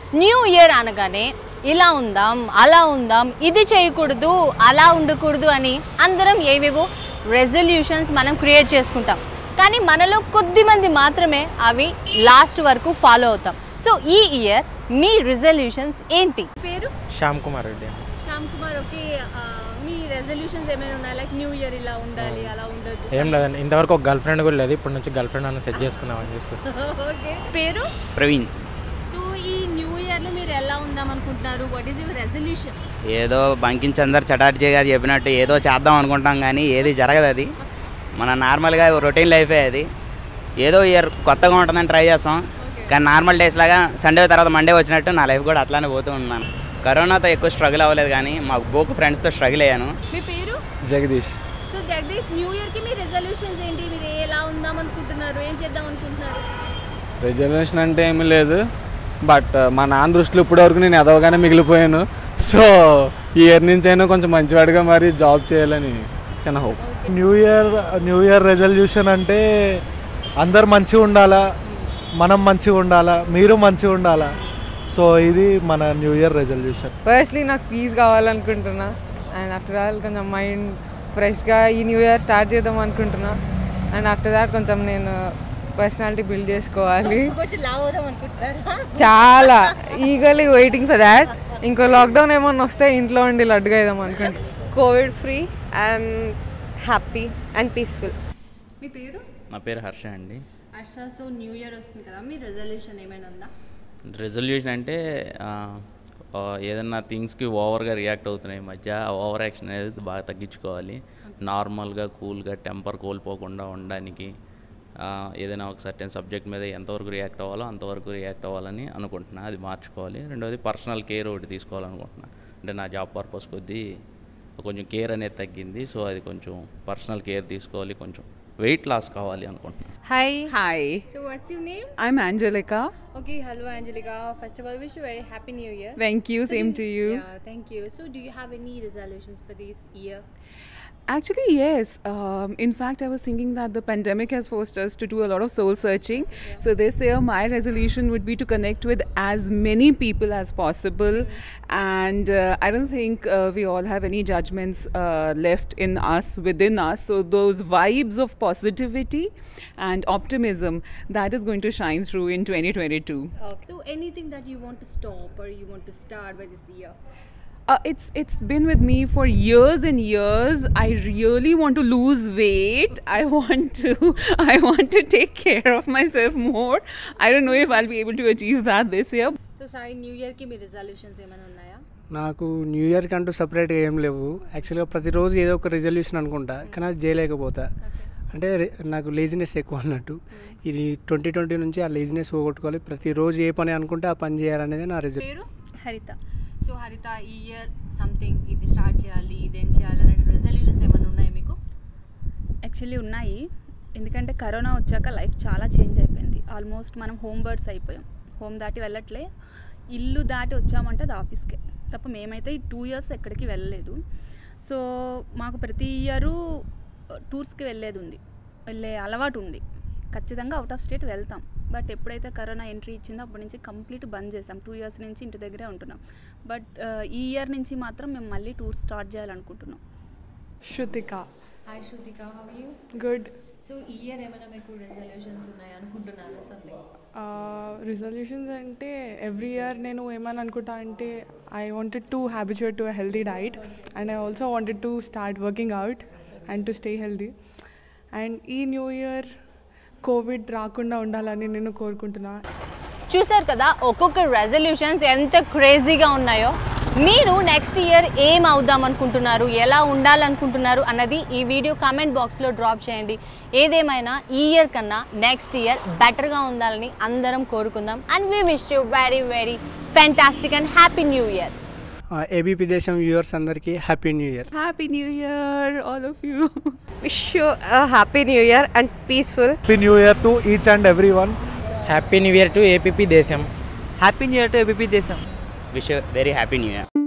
New year అనగానే ఇలా ఉందాం అలా ఉందాం ఇది చేయకూడదు అలా ఉండకూడదు అని అందరం ఏవేవో రెజల్యూషన్స్ మనం క్రియేట్ చేసుకుంటాం కానీ మనలో కొద్ది మంది మాత్రమే అవి లాస్ట్ వరకు ఫాలో అవుతాం సో ఈ ఇయర్ మీ రిజల్యూషన్స్ ఏంటి పేరు శ్యామ్ కుమార్ రెడ్డి శ్యామ్ కుమార్ ఓకే మీ రెజల్యూషన్స్ ఏమైనా ఉన్నాయి లైక్ న్యూ ఇయర్ ఇలా ఉండాలి అలా ఉండొచ్చు ఏం లేదండి ఇంతవరకు ఒక గర్ల్ ఫ్రెండ్ కూడా లేదు ఇప్పటి నుంచి గర్ల్ ఫ్రెండ్ అన్న సెట్ చేసుకున్నామని చూసి ఓకే పేరు ప్రవీణ్ సో ఈ న్యూ ఇయర్ లో మీరు ఎలా ఉందాం అనుకుంటున్నారు వాట్ ఈస్ యువర్ రెజల్యూషన్ ఏదో బంకించి అందరు చటార్జీ గారు చెప్పినట్టు ఏదో చేద్దాం అనుకుంటాం కానీ ఏది జరగదు అది మన నార్మల్గా రొటీన్ లైఫే అది ఏదో ఇయర్ కొత్తగా ఉంటుందని ట్రై చేస్తాం కానీ నార్మల్ డేస్ లాగా సండే తర్వాత మండే వచ్చినట్టు నా లైఫ్ కూడా అట్లానే పోతూ ఉన్నాను కరోనాతో ఎక్కువ స్ట్రగుల్ అవ్వలేదు కానీ మాకు బోకు ఫ్రెండ్స్తో స్ట్రగుల్ అయ్యాను మీ పేరు Jagdish so Jagdish new year కి మీ రెజల్యూషన్స్ ఏంటి మీరు ఎలా ఉందాం అనుకుంటున్నారు ఏం చేద్దాం అనుకుంటున్నారు రిజర్వేషన్ అంటే ఏమీ లేదు బట్ మా నాన్న దృష్టిలో ఇప్పటివరకు నేను ఎదవగానే మిగిలిపోయాను సో ఈ ఇయర్ నుంచి అయినా కొంచెం మంచివాడిగా మరి జాబ్ చేయాలని చిన్న hope new year new year resolution అంటే అందరు మంచిగా ఉండాలా మనం మంచిగా ఉండాలా మీరు మంచిగా ఉండాలా సో ఇది మన న్యూ ఇయర్ రెజల్యూషన్ ఫస్ట్లీ నాకు పీస్ కావాలనుకుంటున్నా అండ్ ఆఫ్టర్ ఆల్ కొంచెం మైండ్ ఫ్రెష్గా ఈ న్యూ ఇయర్ స్టార్ట్ చేద్దాం అనుకుంటున్నా అండ్ ఆఫ్టర్ దాట్ కొంచెం నేను పర్సనాలిటీ బిల్డ్ చేసుకోవాలి కొంచెం లావ్ అవుదాం అనుకుంటున్నారా చాలా ఈగలీ వెయిటింగ్ ఫర్ దాట్ ఇంకో లాక్డౌన్ ఏమన్నా వస్తే ఇంట్లో ఉండి లడ్డుగా వేద్దాం అనుకుంటున్నా covid free and happy and peaceful మీ పేరు నా పేరు హర్ష అండి హర్ష సో న్యూ ఇయర్ వస్తుంది కదా మీ రెజల్యూషన్ ఏమైనా ఉందా రెజల్యూషన్ అంటే ఆ, ఆ, ఏదన్నా థింగ్స్కి ఓవర్గా రియాక్ట్ అవుతున్నాయి ఈ మధ్య ఆ ఓవర్ యాక్షన్ అనేది బాగా తగ్గించుకోవాలి నార్మల్గా కూల్గా టెంపర్ కోల్పోకుండా ఉండడానికి ఆ, ఏదైనా ఒక సర్టెన్ సబ్జెక్ట్ మీద ఎంతవరకు రియాక్ట్ అవ్వాలో అంతవరకు రియాక్ట్ అవ్వాలని అనుకుంటున్నా అది మార్చుకోవాలి రెండోది పర్సనల్ కేర్ ఒకటి తీసుకోవాలనుకుంటున్నా అంటే నా జాబ్ పర్పస్ కొద్దీ కొంచెం కేర్ అనేది తగ్గింది సో అది కొంచెం పర్సనల్ కేర్ తీసుకోవాలి కొంచెం వెయిట్ లాస్ కావాలి అనుకుంటున్నాను hi Hi, so what's your name I'm Angelica. Okay hello Angelica first of all wish very happy new year Thank you, same to you. Yeah, thank you. So, do you have any resolutions for this year? Actually, yes. Um, in fact, I was thinking that the pandemic has forced us to do a lot of soul searching. So, this year, my resolution would be to connect with as many people as possible. And uh, I don't think uh, we all have any judgments uh, left in us, within us. So, those vibes of positivity and optimism that is going to shine through in 2022. Okay. So, anything that you want to stop or you want to start by this year? Uh, it's it's been with me for years and years. I really want to lose weight. I want to I want to take care of myself more. I don't know if I'll be able to achieve that this year. So Sai new year కి మీ resolutions ఏమైనా ఉన్నాయా నాకు new ఇయర్కి అంటూ సపరేట్గా ఏం లేవు యాక్చువల్గా ప్రతిరోజు ఏదో ఒక రిజల్యూషన్ అనుకుంటా కానీ అది చేయలేకపోతా అంటే రె- నాకు లేజినెస్ ఎక్కువ అన్నట్టు ఇది ట్వంటీ ట్వంటీ నుంచి ఆ లేజినెస్ పోగొట్టుకోవాలి ప్రతిరోజు ఏ పని అనుకుంటే ఆ పని చేయాలనేది నా రిజల్ట్ పేరు హరిత సో హరిత ఈ ఇయర్ సంథింగ్ ఇది స్టార్ట్ చేయాలి ఇదేం చేయాలి అనే రెజల్యూషన్స్ ఏమైనా ఉన్నాయా మీకు యాక్చువల్లీ ఉన్నాయి ఎందుకంటే కరోనా వచ్చాక లైఫ్ చాలా చేంజ్ అయిపోయింది ఆల్మోస్ట్ మనం హోమ్ బర్డ్స్ అయిపోయాం హోమ్ దాటి వెళ్ళట్లే ఇల్లు దాటి వచ్చామంటే అది ఆఫీస్కే తప్ప మేమైతే ఈ టూ ఇయర్స్ ఎక్కడికి వెళ్ళలేదు సో మాకు ప్రతి ఇయరు టూర్స్కి వెళ్ళేది ఉంది వెళ్ళే అలవాటు ఉంది ఖచ్చితంగా అవుట్ ఆఫ్ స్టేట్ వెళ్తాం బట్ ఎప్పుడైతే కరోనా ఎంట్రీ ఇచ్చిందో అప్పటి నుంచి కంప్లీట్ బంద్ చేసాం టూ ఇయర్స్ నుంచి ఇంటి దగ్గరే ఉంటున్నాం బట్ ఈ ఇయర్ నుంచి మాత్రం మేము మళ్ళీ టూర్ స్టార్ట్ చేయాలనుకుంటున్నాం Shruthika hi Shruthika how you good so ఈ ఇయర్ ఏమైనా మీకు రెజల్యూషన్స్ ఉన్నాయి అనుకుంటున్నారా సంథింగ్ రిజల్యూషన్స్ అంటే ఎవ్రీ ఇయర్ నేను ఏమని అనుకుంటా అంటే I wanted to habituate to healthy diet and I also wanted to start working out and to stay healthy and ఈ న్యూ ఇయర్ కోవిడ్ రాకుండా ఉండాలని నేను కోరుకుంటున్నా చూసారు కదా ఒక్కొక్క రెజల్యూషన్స్ ఎంత క్రేజీగా ఉన్నాయో మీరు నెక్స్ట్ ఇయర్ ఏం అవుదాం అనుకుంటున్నారు ఎలా ఉండాలనుకుంటున్నారు అన్నది ఈ వీడియో కామెంట్ బాక్స్లో డ్రాప్ చేయండి ఏదేమైనా ఈ ఇయర్ కన్నా నెక్స్ట్ ఇయర్ బెటర్గా ఉండాలని అందరం కోరుకుందాం and we wish you very very fantastic and happy new year ABP Desam viewers అందరికీ happy new year Happy New Year, all of you. Wish you happy new year and peaceful Happy New Year to each and everyone. Happy new year to ABP Desam happy new year to ABP Desam wish very happy new year